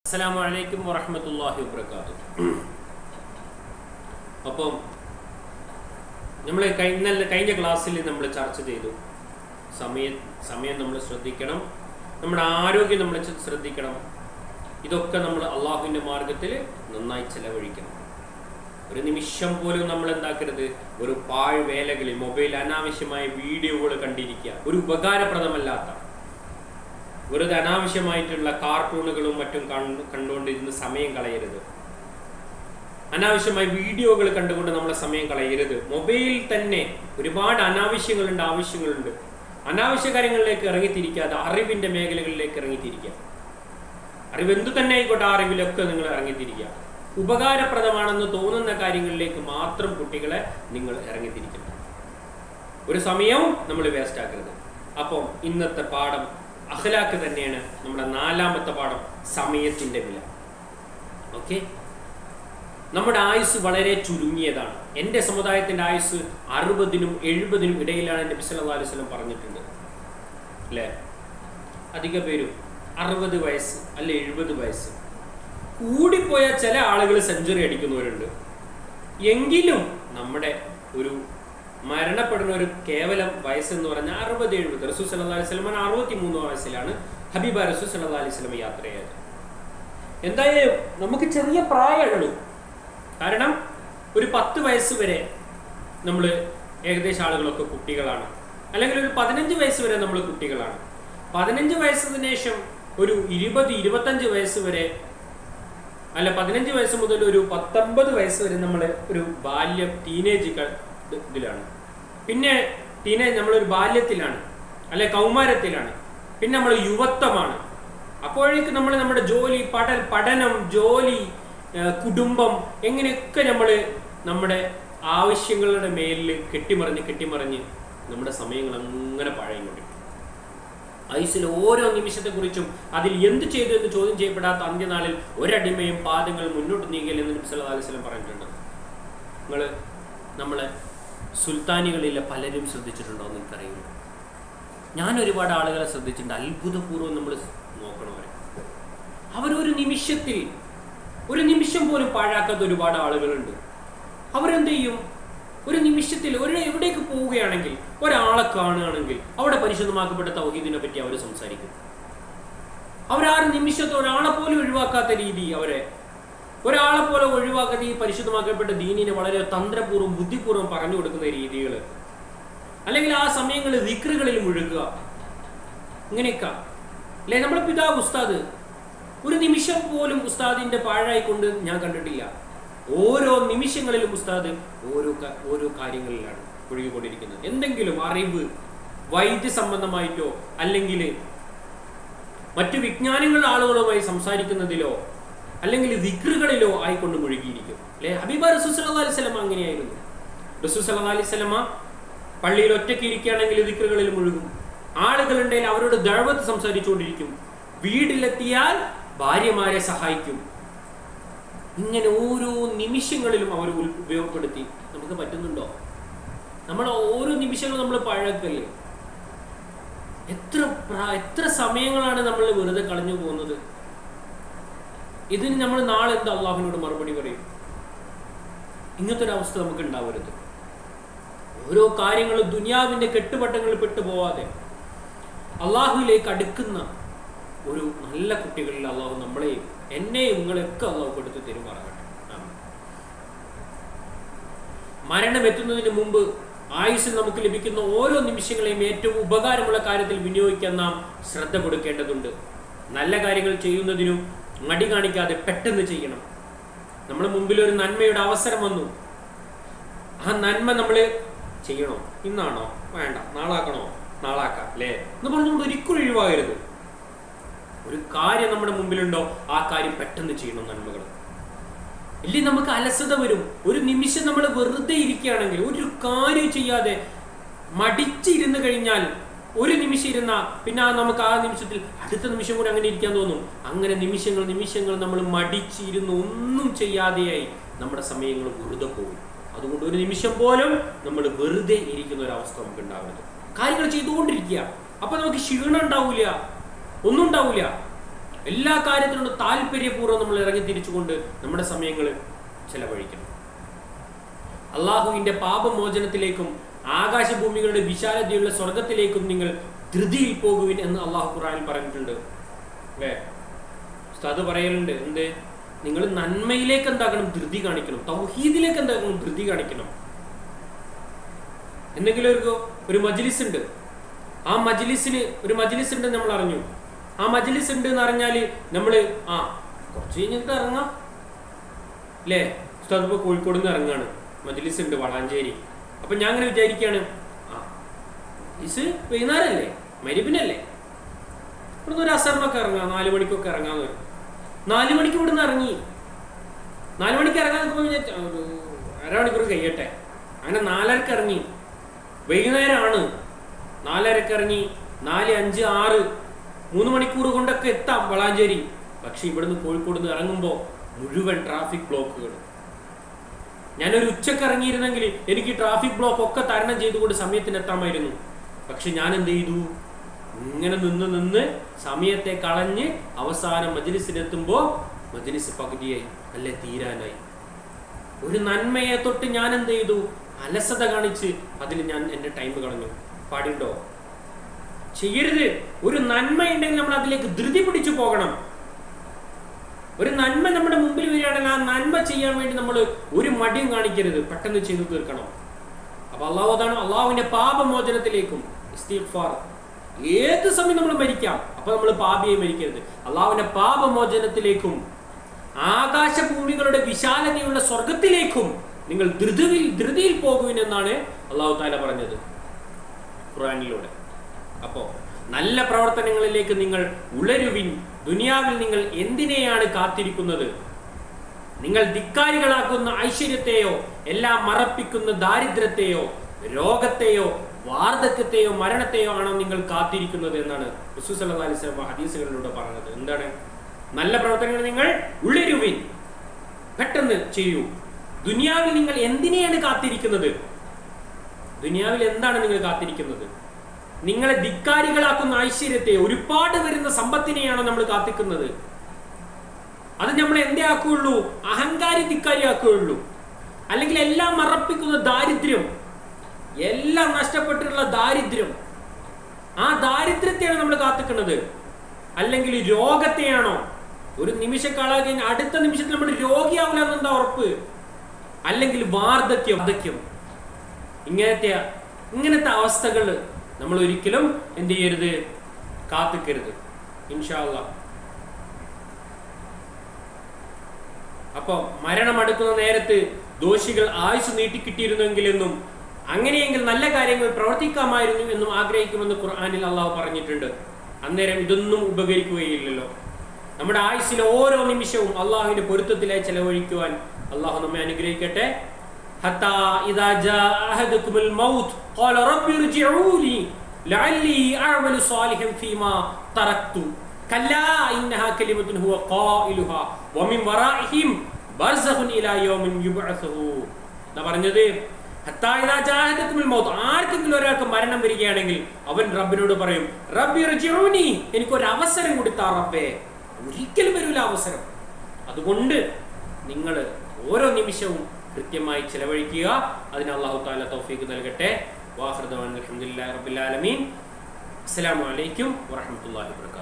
അസ്സലാമു അലൈക്കും വറഹ്മത്തുള്ളാഹി വബറകാതുഹു അപ്പം നമ്മൾ കഴിഞ്ഞ കഴിഞ്ഞ ക്ലാസ്സിൽ നമ്മൾ ചർച്ച ചെയ്തു സമയം സമയം നമ്മൾ ശ്രദ്ധിക്കണം നമ്മുടെ ആരോഗ്യം നമ്മൾ ചെ- ശ്രദ്ധിക്കണം ഇതൊക്കെ നമ്മൾ അള്ളാഹുവിൻ്റെ മാർഗത്തിൽ നന്നായി ചെലവഴിക്കണം ഒരു നിമിഷം പോലും നമ്മൾ എന്താക്കരുത് ഒരു പാഴ് വേലകളിൽ മൊബൈൽ അനാവശ്യമായ വീഡിയോകൾ കണ്ടിരിക്കുക ഒരു ഉപകാരപ്രദമല്ലാത്ത വെറുതെ അനാവശ്യമായിട്ടുള്ള കാർട്ടൂണുകളും മറ്റും കണ്ട് കണ്ടുകൊണ്ടിരുന്ന് സമയം കളയരുത് അനാവശ്യമായ വീഡിയോകൾ കണ്ടുകൊണ്ട് നമ്മളെ സമയം കളയരുത് മൊബൈലിൽ തന്നെ ഒരുപാട് അനാവശ്യങ്ങളുണ്ട് ആവശ്യങ്ങളുണ്ട് അനാവശ്യ കാര്യങ്ങളിലേക്ക് ഇറങ്ങിത്തിരിക്കാതെ അറിവിന്റെ മേഖലകളിലേക്ക് ഇറങ്ങിത്തിരിക്കുക അറിവ് എന്തു തന്നെ ആയിക്കോട്ടെ ആ അറിവിലൊക്കെ നിങ്ങൾ ഇറങ്ങിത്തിരിക്കുക ഉപകാരപ്രദമാണെന്ന് തോന്നുന്ന കാര്യങ്ങളിലേക്ക് മാത്രം കുട്ടികളെ നിങ്ങൾ ഇറങ്ങിത്തിരിക്കണം ഒരു സമയവും നമ്മൾ വേസ്റ്റ് ആക്കരുത് അപ്പം ഇന്നത്തെ പാഠം അഖലാക്ക് തന്നെയാണ് നമ്മുടെ നാലാമത്തെ പാഠം സമയത്തിന്റെ വില ഓക്കെ നമ്മുടെ ആയുസ് വളരെ ചുരുങ്ങിയതാണ് എൻ്റെ സമുദായത്തിന്റെ ആയുസ് അറുപതിനും എഴുപതിനും ഇടയിലാണ് നബി സല്ലല്ലാഹു അലൈഹി വസല്ലം പറഞ്ഞിട്ടുണ്ട് അല്ലേ അധിക പേരും അറുപത് വയസ്സ് അല്ല എഴുപത് വയസ്സ് കൂടിപ്പോയ ചില ആളുകൾ സെഞ്ചുറി അടിക്കുന്നവരുണ്ട് എങ്കിലും നമ്മുടെ ഒരു മരണപ്പെടുന്ന ഒരു കേവലം വയസ്സെന്ന് പറഞ്ഞാൽ അറുപത് എഴുപത് റസൂ സല്ലല്ലാഹു അലൈഹി വസല്ലം അറുപത്തി മൂന്ന് വയസ്സിലാണ് ഹബീബ റസൂ സല്ലല്ലാഹു അലൈഹി വസല്ലം യാത്ര ചെയ്തത് എന്തായാലും നമുക്ക് ചെറിയ പ്രായമുള്ളൂ കാരണം ഒരു പത്ത് വയസ്സ് വരെ നമ്മൾ ഏകദേശം ആളുകളൊക്കെ കുട്ടികളാണ് അല്ലെങ്കിൽ ഒരു പതിനഞ്ച് വയസ്സ് വരെ നമ്മൾ കുട്ടികളാണ് പതിനഞ്ച് വയസ്സിന് ശേഷം ഒരു ഇരുപത് ഇരുപത്തഞ്ച് വയസ്സ് വരെ അല്ല പതിനഞ്ച് വയസ്സ് മുതൽ ഒരു പത്തൊമ്പത് വയസ്സ് വരെ നമ്മൾ ഒരു ബാല്യം ടീനേജ് ഇതിലാണ് പിന്നെ ടീനേജ് നമ്മളൊരു ബാല്യത്തിലാണ് അല്ലെ കൗമാരത്തിലാണ് പിന്നെ നമ്മൾ യുവത്വമാണ് അപ്പോഴേക്ക് നമ്മൾ നമ്മുടെ ജോലി പഠ പഠനം ജോലി ഏഹ് കുടുംബം എങ്ങനെയൊക്കെ നമ്മൾ നമ്മുടെ ആവശ്യങ്ങളുടെ മേലിൽ കെട്ടിമറിഞ്ഞ് കെട്ടിമറിഞ്ഞ് നമ്മുടെ സമയങ്ങൾ അങ്ങനെ പഴയുകൊണ്ടിരിക്കും ആയുസ്സിൽ ഓരോ നിമിഷത്തെക്കുറിച്ചും അതിൽ എന്ത് ചെയ്തു എന്ന് ചോദ്യം ചെയ്യപ്പെടാത്ത അന്ത്യനാളിൽ ഒരടിമയും പാദങ്ങൾ മുന്നോട്ട് നീങ്ങില്ല എന്ന് നബി സല്ലല്ലാഹു അലൈഹി വസല്ലം പറഞ്ഞിട്ടുണ്ട് നിങ്ങൾ നമ്മളെ സുൽത്താനികളിലെ പലരും ശ്രദ്ധിച്ചിട്ടുണ്ടോ എന്ന് എനിക്കറിയില്ല ഞാൻ ഒരുപാട് ആളുകളെ ശ്രദ്ധിച്ചിട്ടുണ്ട് അത്ഭുതപൂർവ്വം നമ്മൾ നോക്കണം അവരെ അവരൊരു നിമിഷത്തിൽ ഒരു നിമിഷം പോലും പാഴാക്കാത്ത ഒരുപാട് ആളുകളുണ്ട് അവരെന്ത് ചെയ്യും ഒരു നിമിഷത്തിൽ ഒരു എവിടേക്ക് പോവുകയാണെങ്കിൽ ഒരാളെ കാണുകയാണെങ്കിൽ അവിടെ പരിശുദ്ധമാക്കപ്പെട്ട തൗഹീദിനെ പറ്റി അവർ സംസാരിക്കും അവരാ നിമിഷത്തെ ഒരാളെ പോലും ഒഴിവാക്കാത്ത രീതി അവരെ ഒരാളെ പോലെ ഒഴിവാക്കാത്ത ഈ പരിശുദ്ധമാക്കപ്പെട്ട ദീനിനെ വളരെ തന്ത്രപൂർവ്വം ബുദ്ധിപൂർവ്വം പറഞ്ഞു കൊടുക്കുന്ന രീതികൾ അല്ലെങ്കിൽ ആ സമയങ്ങളിൽ വിക്രുകളിൽ മുഴുകുക ഇങ്ങനെയൊക്കെ അല്ലെ നമ്മുടെ പിതാവ് ഉസ്താദ് ഒരു നിമിഷം പോലും ഉസ്താദിന്റെ പാഴായിക്കൊണ്ട് ഞാൻ കണ്ടിട്ടില്ല ഓരോ നിമിഷങ്ങളിലും ഉസ്താദ് ഓരോ ക- ഓരോ കാര്യങ്ങളിലാണ് ഒഴുകിക്കൊണ്ടിരിക്കുന്നത് എന്തെങ്കിലും അറിവ് വൈദ്യ സംബന്ധമായിട്ടോ അല്ലെങ്കിൽ മറ്റു വിജ്ഞാനങ്ങൾ ആളുകളുമായി സംസാരിക്കുന്നതിലോ അല്ലെങ്കിൽ വിക്രുകളിലോ ആയിക്കൊണ്ട് മുഴുകിയിരിക്കും അല്ലെ ഹബീബ റസൂ സല്ലല്ലാഹു അലൈഹി വസല്ലം അങ്ങനെയായിരുന്നു റസൂ സല്ലല്ലാഹു അലൈഹി വസല്ലമ പള്ളിയിൽ ഒറ്റയ്ക്ക് ഇരിക്കുകയാണെങ്കിൽ ദിക്റുകളിൽ മുഴുകും ആളുകളുണ്ടെങ്കിൽ അവരോട് ദഴവത്ത് സംസാരിച്ചുകൊണ്ടിരിക്കും വീട്ടിലെത്തിയാൽ ഭാര്യമാരെ സഹായിക്കും ഇങ്ങനെ ഓരോ നിമിഷങ്ങളിലും അവർ ഉൽ- ഉപയോഗപ്പെടുത്തി നമുക്ക് പറ്റുന്നുണ്ടോ നമ്മൾ ഓരോ നിമിഷങ്ങളും നമ്മൾ പഴക്കല്ലേ എത്ര പ്രാ- എത്ര സമയങ്ങളാണ് നമ്മൾ വെറുതെ കളഞ്ഞു പോകുന്നത് ഇതിന് നമ്മൾ നാളെ എന്താ അള്ളാഹുവിനോട് മറുപടി പറയും ഇങ്ങനത്തെ ഒരു അവസ്ഥ നമുക്ക് ഉണ്ടാവരുത് ഓരോ കാര്യങ്ങളും ദുനിയാവിന്റെ കെട്ടുപട്ടങ്ങളിൽ പെട്ടുപോവാതെ അള്ളാഹുവിലേക്ക് അടുക്കുന്ന ഒരു നല്ല കുട്ടികളിൽ അള്ളാഹു നമ്മളെയും എന്നെയും നിങ്ങളെയൊക്കെ അള്ളാഹു കൊടുത്ത് തെരുമാറാകട്ടെ ആമീൻ. മരണം എത്തുന്നതിന് മുമ്പ് ആയുസ്സിൽ നമുക്ക് ലഭിക്കുന്ന ഓരോ നിമിഷങ്ങളെയും ഏറ്റവും ഉപകാരമുള്ള കാര്യത്തിൽ വിനിയോഗിക്കാൻ നാം ശ്രദ്ധ കൊടുക്കേണ്ടതുണ്ട് നല്ല കാര്യങ്ങൾ ചെയ്യുന്നതിനും മടി കാണിക്കാതെ പെട്ടെന്ന് ചെയ്യണം നമ്മുടെ മുമ്പിൽ ഒരു നന്മയുടെ അവസരം വന്നു ആ നന്മ നമ്മൾ ചെയ്യണോ ഇന്നാണോ വേണ്ട നാളാക്കണോ നാളാക്കാം അല്ലേ എന്ന് പറഞ്ഞുകൊണ്ട് ഒരിക്കലും ഒഴിവാകരുത് ഒരു കാര്യം നമ്മുടെ മുമ്പിലുണ്ടോ ആ കാര്യം പെട്ടെന്ന് ചെയ്യണം നന്മകൾ ഇല്ലേ നമുക്ക് അലസത വരും ഒരു നിമിഷം നമ്മൾ വെറുതെ ഇരിക്കുകയാണെങ്കിൽ ഒരു കാര്യം ചെയ്യാതെ മടിച്ചിരുന്ന് കഴിഞ്ഞാൽ ഒരു നിമിഷം ഇരുന്ന പിന്നെ ആ നമുക്ക് ആ നിമിഷത്തിൽ അടുത്ത നിമിഷം കൂടി അങ്ങനെ ഇരിക്കാൻ തോന്നും അങ്ങനെ നിമിഷങ്ങൾ നിമിഷങ്ങൾ നമ്മൾ മടിച്ചിരുന്ന് ഒന്നും ചെയ്യാതെയായി നമ്മുടെ സമയങ്ങൾ വെറുതെ പോകും അതുകൊണ്ട് ഒരു നിമിഷം പോലും നമ്മൾ വെറുതെ ഇരിക്കുന്ന ഒരു അവസ്ഥ നമുക്ക് ഉണ്ടാവരുത് കാര്യങ്ങൾ ചെയ്തുകൊണ്ടിരിക്കുക അപ്പൊ നമുക്ക് ക്ഷീണം ഉണ്ടാവില്ല ഒന്നും ഉണ്ടാവില്ല എല്ലാ കാര്യത്തിലും താല്പര്യപൂർവ്വം നമ്മൾ ഇറങ്ങി തിരിച്ചുകൊണ്ട് നമ്മുടെ സമയങ്ങൾ ചെലവഴിക്കണം അള്ളാഹുവിന്റെ പാപമോചനത്തിലേക്കും ആകാശഭൂമികളുടെ വിശാലതയുള്ള സ്വർഗത്തിലേക്കും നിങ്ങൾ ധൃതിയിൽ പോകുവിൻ എന്ന് അള്ളാഹു ഖുറാനിൽ പറഞ്ഞിട്ടുണ്ട് അല്ലേ ഉസ്താദ് പറയലുണ്ട് എന്ത് നിങ്ങൾ നന്മയിലേക്ക് എന്താക്കണം ധൃതി കാണിക്കണം തൗഹീദിലേക്ക് എന്താക്കണം ധൃതി കാണിക്കണം എന്തെങ്കിലും ഒരു ഒരു മജ്ലിസ് ഉണ്ട് ആ മജ്ലിസിന് ഒരു മജ്ലിസ് ഉണ്ട് നമ്മൾ അറിഞ്ഞു ആ മജ്ലിസ് ഉണ്ട് എന്ന് അറിഞ്ഞാൽ നമ്മൾ ആ കുറച്ച് കഴിഞ്ഞിട്ട് ഇറങ്ങാം അല്ലേ ഉസ്താദ് ഇപ്പോൾ കോഴിക്കോട് നിന്ന് ഇറങ്ങാണ് മജ്ലിസ് ഉണ്ട് വളാഞ്ചേരി അപ്പൊ ഞാൻ അങ്ങനെ വിചാരിക്കുകയാണ് ആ മജ്ലിസ് വൈകുന്നേരമല്ലേ മരിപ്പിനല്ലേ ഇവിടുന്ന് ഒരു അസറിനൊക്കെ ഇറങ്ങാം നാല് മണിക്കൊക്കെ ഇറങ്ങാന്ന് വരും നാല് മണിക്ക് ഇവിടുന്ന് ഇറങ്ങി നാല് മണിക്ക് ഇറങ്ങാൻ നിൽക്കുമ്പോൾ വിചാരിച്ചു ആ, ഒരു അരമണിക്കൂർ കഴിയട്ടെ അങ്ങനെ നാലരക്ക് ഇറങ്ങി വൈകുന്നേരമാണ് നാലരക്ക് ഇറങ്ങി നാല് അഞ്ച് ആറ് മൂന്ന് മണിക്കൂർ കൊണ്ടൊക്കെ എത്താം വളാഞ്ചേരി പക്ഷെ ഇവിടുന്ന് കോഴിക്കോട് നിന്ന് ഇറങ്ങുമ്പോൾ മുഴുവൻ ട്രാഫിക് ബ്ലോക്കുകൾ ഞാനൊരു ഉച്ചക്ക് ഇറങ്ങിയിരുന്നെങ്കിൽ എനിക്ക് ട്രാഫിക് ബ്ലോക്ക് ഒക്കെ തരണം ചെയ്തുകൊണ്ട് സമയത്തിന് എത്താമായിരുന്നു പക്ഷെ ഞാൻ എന്ത് ചെയ്തു ഇങ്ങനെ നിന്ന് നിന്ന് സമയത്തെ കളഞ്ഞ് അവസാനം മജ്ലിസിലെത്തുമ്പോൾ മജ്ലിസ് പകുതിയായി അല്ലെ തീരാനായി ഒരു നന്മയെ തൊട്ട് ഞാൻ എന്ത് ചെയ്തു അലസത കാണിച്ച് അതിൽ ഞാൻ എൻ്റെ ടൈം കളഞ്ഞു പാടുണ്ടോ ചെയ്യരുത് ഒരു നന്മ ഉണ്ടെങ്കിൽ നമ്മൾ അതിലേക്ക് ധൃതി പിടിച്ചു പോകണം ഒരു നന്മ നമ്മുടെ മുമ്പിൽ വരികയാണെങ്കിൽ ആ നന്മ ചെയ്യാൻ വേണ്ടി നമ്മൾ ഒരു മടിയും കാണിക്കരുത് പെട്ടെന്ന് ചെയ്തു തീർക്കണം അപ്പൊ അള്ളാഹു അതാണ് അള്ളാഹുവിന്റെ പാപമോചനത്തിലേക്കും ഇസ്തിഗ്ഫാർ ഏത് സമയം നമ്മൾ മരിക്കാം അപ്പൊ നമ്മൾ പാപിയെ മരിക്കരുത് അള്ളാഹുവിന്റെ പാപമോചനത്തിലേക്കും ആകാശഭൂമികളുടെ വിശാലതയുള്ള സ്വർഗത്തിലേക്കും നിങ്ങൾ ധൃതിയിൽ ധൃതിയിൽ പോകുവിൻ എന്നാണ് അള്ളാഹു താല പറഞ്ഞത് ഖുറാനിലൂടെ അപ്പോ നല്ല പ്രവർത്തനങ്ങളിലേക്ക് നിങ്ങൾ ഉളരുവിൻ ദുനിയാവിൽ നിങ്ങൾ എന്തിനെയാണ് കാത്തിരിക്കുന്നത് നിങ്ങൾ ധിക്കാരികളാക്കുന്ന ഐശ്വര്യത്തെയോ എല്ലാം മറപ്പിക്കുന്ന ദാരിദ്ര്യത്തെയോ രോഗത്തെയോ വാർദ്ധക്യത്തെയോ മരണത്തെയോ ആണോ നിങ്ങൾ കാത്തിരിക്കുന്നത് എന്നാണ് റസൂൽ സല്ലല്ലാഹു അലൈഹി വസല്ലം ഹദീസുകളിലൂടെ പറഞ്ഞത് എന്താണ് നല്ല പ്രവർത്തനങ്ങൾ നിങ്ങൾ ഉളരുവിൻ പെട്ടെന്ന് ചെയ്യൂ ദുനിയാവിൽ നിങ്ങൾ എന്തിനെയാണ് കാത്തിരിക്കുന്നത് ദുനിയാവിൽ എന്താണ് നിങ്ങൾ കാത്തിരിക്കുന്നത് നിങ്ങളെ ധിക്കാരികളാക്കുന്ന ഐശ്വര്യത്തെ ഒരുപാട് വരുന്ന സമ്പത്തിനെയാണോ നമ്മൾ കാത്തിക്കുന്നത് അത് നമ്മൾ എന്തേ ആക്കുകയുള്ളൂ അഹങ്കാരി ധിക്കാരി ആക്കുകയുള്ളൂ അല്ലെങ്കിൽ എല്ലാം മറപ്പിക്കുന്ന ദാരിദ്ര്യം എല്ലാം നഷ്ടപ്പെട്ടിട്ടുള്ള ദാരിദ്ര്യം ആ ദാരിദ്ര്യത്തെയാണ് നമ്മൾ കാത്തിക്കുന്നത് അല്ലെങ്കിൽ രോഗത്തെയാണോ ഒരു നിമിഷക്കാളായി കഴിഞ്ഞാൽ അടുത്ത നിമിഷത്തിൽ നമ്മൾ രോഗിയാവില്ല എന്നെന്താ ഉറപ്പ് അല്ലെങ്കിൽ വാർദ്ധക്യം വാർദ്ധക്യം ഇങ്ങനത്തെ ഇങ്ങനത്തെ അവസ്ഥകൾ നമ്മൾ ഒരിക്കലും എന്ത് ചെയ്യരുത് കാത്തിക്കരുത് ഇൻഷാല്ല അപ്പൊ മരണം അടുക്കുന്ന നേരത്ത് ദോഷികൾ ആയുസ് നീട്ടിക്കിട്ടിയിരുന്നെങ്കിലെന്നും അങ്ങനെയെങ്കിൽ നല്ല കാര്യങ്ങൾ പ്രവർത്തിക്കാമായിരുന്നു എന്നും ആഗ്രഹിക്കുമെന്ന് ഖുർആാനിൽ അള്ളാഹു പറഞ്ഞിട്ടുണ്ട് അന്നേരം ഇതൊന്നും ഉപകരിക്കുകയില്ലല്ലോ നമ്മുടെ ആയുസ്സിലെ ഓരോ നിമിഷവും അള്ളാഹുവിന്റെ പൊരുത്തത്തിലായി ചെലവഴിക്കുവാൻ അള്ളാഹു നമ്മെ അനുഗ്രഹിക്കട്ടെ حتى إذا جاء أحدكم الموت قال رب ارجعوني لعلي أعمل صالحا فيما تركت كلا إنها كلمة هو قائلها ومن ورائهم برزخ إلى يوم يبعثه എന്താ പറഞ്ഞത് ഹത്താ ഇദാ ജാഅഹദക്കുമുൽ മൗത്ത് ആർക്കെങ്കിലും ഒരാൾക്ക് മരണം വരികയാണെങ്കിൽ അവൻ റബ്ബിനോട് പറയും റബ്ബി റജിഊനി എനിക്കൊരു അവസരം കൊടുത്താ റബ്ബേ ഒരിക്കലും വരില്ല അവസരം അതുകൊണ്ട് നിങ്ങൾ ഓരോ നിമിഷവും കൃത്യമായി ചെലവഴിക്കുക അതിന് അള്ളാഹു താല തൗഫീഖ് നൽകട്ടെ വാഹൃദാൻ അലഹമുല്ലാ റബ്ബിൽ ആലമീൻ അസ്സലാമു അലൈക്കും വറഹ്മത്തുള്ളാഹി വബറകാതുഹു